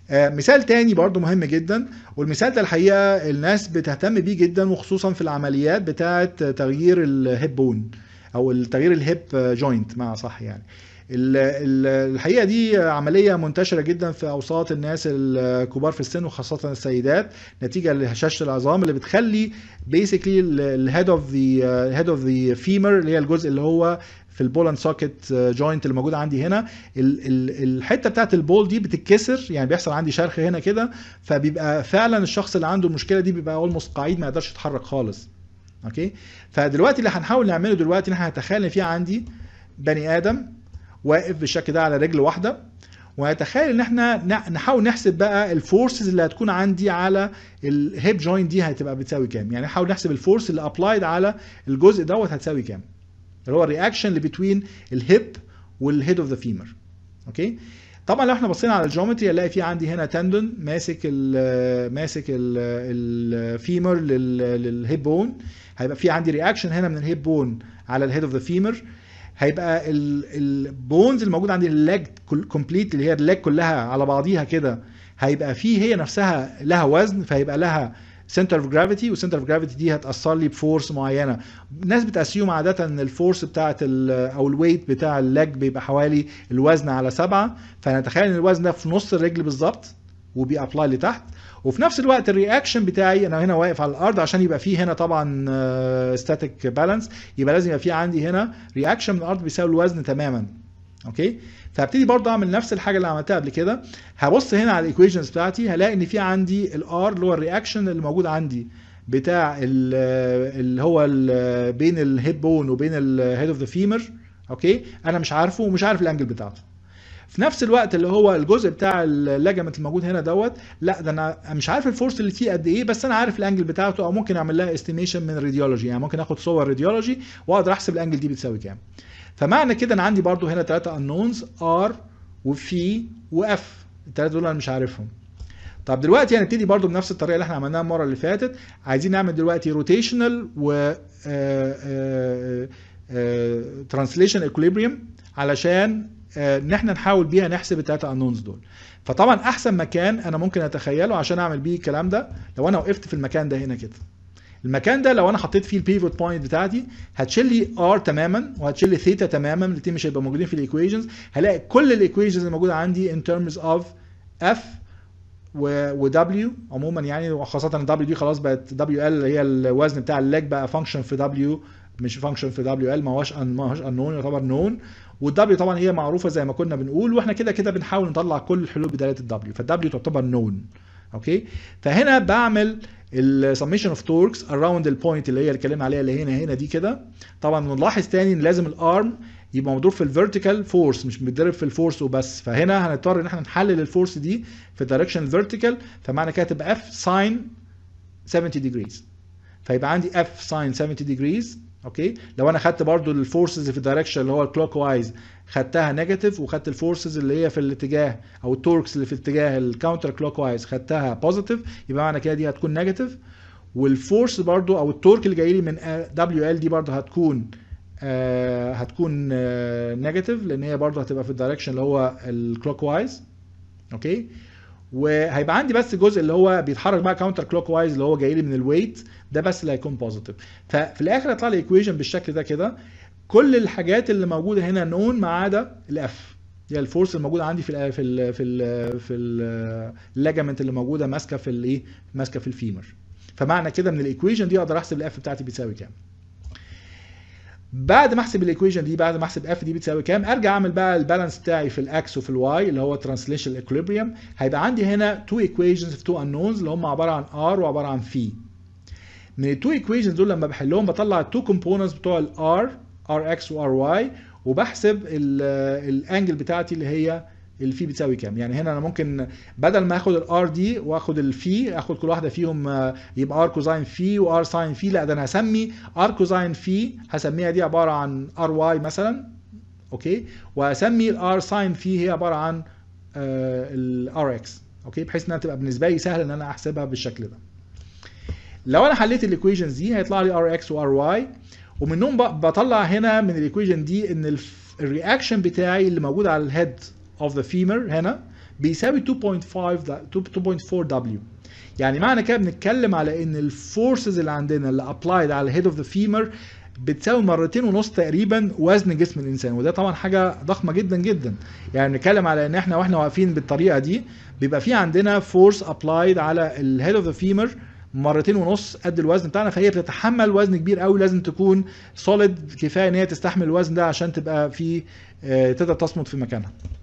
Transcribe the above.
آه، مثال تاني برضو مهم جدا والمثال ده الحقيقه الناس بتهتم بيه جدا وخصوصا في العمليات بتاعه تغيير الهيب بون او تغيير الهيب جوينت مع صح يعني ال- ال- الحقيقه دي عمليه منتشره جدا في اوساط الناس الكبار في السن وخاصه السيدات نتيجه لهشاشه العظام اللي بتخلي بيسكلي الهيد اوف ذا هيد اوف ذا فيمر اللي هي الجزء اللي هو في البول اند سوكيت جوينت اللي موجود عندي هنا ال- ال- الحته بتاعت البول دي بتتكسر يعني بيحصل عندي شرخ هنا كده فبيبقى فعلا الشخص اللي عنده المشكله دي بيبقى اولموست قعيد ما يقدرش يتحرك خالص اوكي فدلوقتي اللي هنحاول نعمله دلوقتي ان احنا هنتخيل ان في عندي بني ادم واقف بالشكل ده على رجل واحده ونتخيل ان احنا ن- نحاول نحسب بقى الفورسز اللي هتكون عندي على الهيب جوينت دي هتبقى بتساوي كام يعني نحاول نحسب الفورس اللي ابلايد على الجزء دوت هتساوي كام اللي هو الرياكشن اللي بتوين الهيب والهيد اوف ذا فيمر اوكي طبعا لو احنا بصينا على الجيومتري هنلاقي في عندي هنا تندون ماسك ال ماسك الفيمر للهيب بون هيبقى في عندي رياكشن هنا من الهيب بون على الهيد اوف ذا فيمر هيبقى البونز الموجود عندي الليج كومبليت اللي هي الليج كلها على بعضيها كده هيبقى فيه هي نفسها لها وزن فهيبقى لها سنتر اوف جرافيتي والسنتر اوف جرافيتي دي هتاثر لي بفورس معينه الناس بتاسيوم عاده ان الفورس بتاعه او الويت بتاع الليج بيبقى حوالي الوزن على سبعة فنتخيل ان الوزن ده في نص الرجل بالظبط وبيابلاي لتحت وفي نفس الوقت الرياكشن بتاعي انا هنا واقف على الارض عشان يبقى فيه هنا طبعا ستاتيك بالانس يبقى لازم يبقى فيه عندي هنا رياكشن من الارض بيساوي الوزن تماما اوكي فهبتدي برضه اعمل نفس الحاجه اللي عملتها قبل كده هبص هنا على الايكويشنز بتاعتي هلاقي ان في عندي الار اللي هو الرياكشن اللي موجود عندي بتاع ال- اللي هو ال- بين الهيب بون وبين الهيد اوف ذا فيمر اوكي انا مش عارفه ومش عارف الانجل بتاعته في نفس الوقت اللي هو الجزء بتاع الليجمنت الموجود هنا دوت لا ده انا مش عارف الفورس اللي فيه قد ايه بس انا عارف الانجل بتاعته او ممكن اعمل لها استيميشن من الراديولوجي يعني ممكن اخد صور راديولوجي واقدر احسب الانجل دي بتساوي كام فمعنى كده انا عندي برضو هنا ثلاثه انونز ار وفي واف الثلاثه دول انا مش عارفهم طب دلوقتي هنبتدي برضو بنفس الطريقه اللي احنا عملناها المره اللي فاتت عايزين نعمل دلوقتي روتيشنال و ترانسليشن اكوليبريم علشان آه، ان احنا نحاول بيها نحسب الثلاثه انونز دول فطبعا احسن مكان انا ممكن اتخيله عشان اعمل بيه الكلام ده لو انا وقفت في المكان ده هنا كده المكان ده لو انا حطيت فيه البيفوت بوينت بتاعتي هتشيل لي ار تماما وهتشيل لي ثيتا تماما الاثنين مش هيبقوا موجودين في الايكويشنز هلاقي كل الايكويشنز اللي موجوده عندي in terms of f و دبليو عموما يعني وخاصه الدبليو دي خلاص بقت دبليو ال هي الوزن بتاع الليج بقى فانكشن في دبليو مش فانكشن في دبليو ال ما هوش ما هوش انون يعتبر نون والدبليو طبعا هي معروفه زي ما كنا بنقول واحنا كده كده بنحاول نطلع كل الحلول بدلاله الدبليو فالدبليو تعتبر نون اوكي فهنا بعمل السميشن اوف توركس اراوند البوينت اللي هي اللي اتكلمنا عليها اللي هنا هنا دي كده طبعا بنلاحظ تاني ان لازم الارم يبقى مضروب في الفيرتيكال فورس مش بيتضرب في الفورس وبس فهنا هنضطر ان احنا نحلل الفورس دي في الدايركشن الفيرتيكال فمعنى كده تبقى اف ساين 70 ديجريز فيبقى عندي اف ساين 70 ديجريز اوكي لو انا خدت برضو الفورسز في الدايركشن اللي هو الكلوك وايز خدتها نيجاتيف وخدت الفورسز اللي هي في الاتجاه او التوركس اللي في اتجاه الكاونتر كلوك وايز خدتها بوزيتيف يبقى معنى كده دي هتكون نيجاتيف والفورس برضو او التورك اللي جاي لي من دبليو ال دي برضو هتكون آه هتكون نيجاتيف لان هي برضو هتبقى في الدايركشن اللي هو الكلوك وايز اوكي وهيبقى عندي بس الجزء اللي هو بيتحرك بقى كاونتر كلوك وايز اللي هو جاي لي من الويت ده بس اللي هيكون بوزيتيف ففي الاخر هيطلع لي ايكويشن بالشكل ده كده كل الحاجات اللي موجوده هنا نون ما عدا الاف هي الفورس الموجوده عندي في ال في ال في ال في الليجامنت اللي موجوده ماسكه في الايه ماسكه في الفيمر فمعنى كده من الايكويشن دي اقدر احسب الاف بتاعتي بتساوي كام بعد ما احسب الايكويشن دي بعد ما احسب اف دي بتساوي كام ارجع اعمل بقى البالانس بتاعي في الاكس وفي الواي اللي هو ترانسليشن ايكوليبريم هيبقى عندي هنا تو ايكويشنز في تو انونز اللي هم عباره عن ار وعباره عن في من التو ايكويشنز دول لما بحلهم بطلع التو كومبوننتس بتوع الار ار اكس وار واي وبحسب الانجل بتاعتي اللي هي الفي بتساوي كام يعني هنا انا ممكن بدل ما اخد الار دي واخد الفي اخد كل واحده فيهم يبقى ار كوزاين في وار ساين في لا ده انا هسمي ار كوزاين في هسميها دي عباره عن ار واي مثلا اوكي واسمي الار ساين في هي عباره عن الار اكس اوكي بحيث انها تبقى بالنسبه لي سهل ان انا احسبها بالشكل ده لو انا حليت الايكويشنز دي هيطلع لي ار اكس وار واي ومنهم بطلع هنا من الايكويشن دي ان الرياكشن بتاعي اللي موجود على الهيد اوف ذا فيمر هنا بيساوي 2.5 ده- 2.4 دبليو يعني معنى كده بنتكلم على ان الفورسز اللي عندنا اللي ابلايد على الهيد اوف ذا فيمر بتساوي مرتين ونص تقريبا وزن جسم الانسان وده طبعا حاجه ضخمه جدا جدا يعني بنتكلم على ان احنا واحنا واقفين بالطريقه دي بيبقى في عندنا فورس ابلايد على الهيد اوف ذا فيمر مرتين ونص قد الوزن بتاعنا فهي بتتحمل وزن كبير قوي لازم تكون سوليد كفايه ان هي تستحمل الوزن ده عشان تبقى في آه، تقدر تصمد في مكانها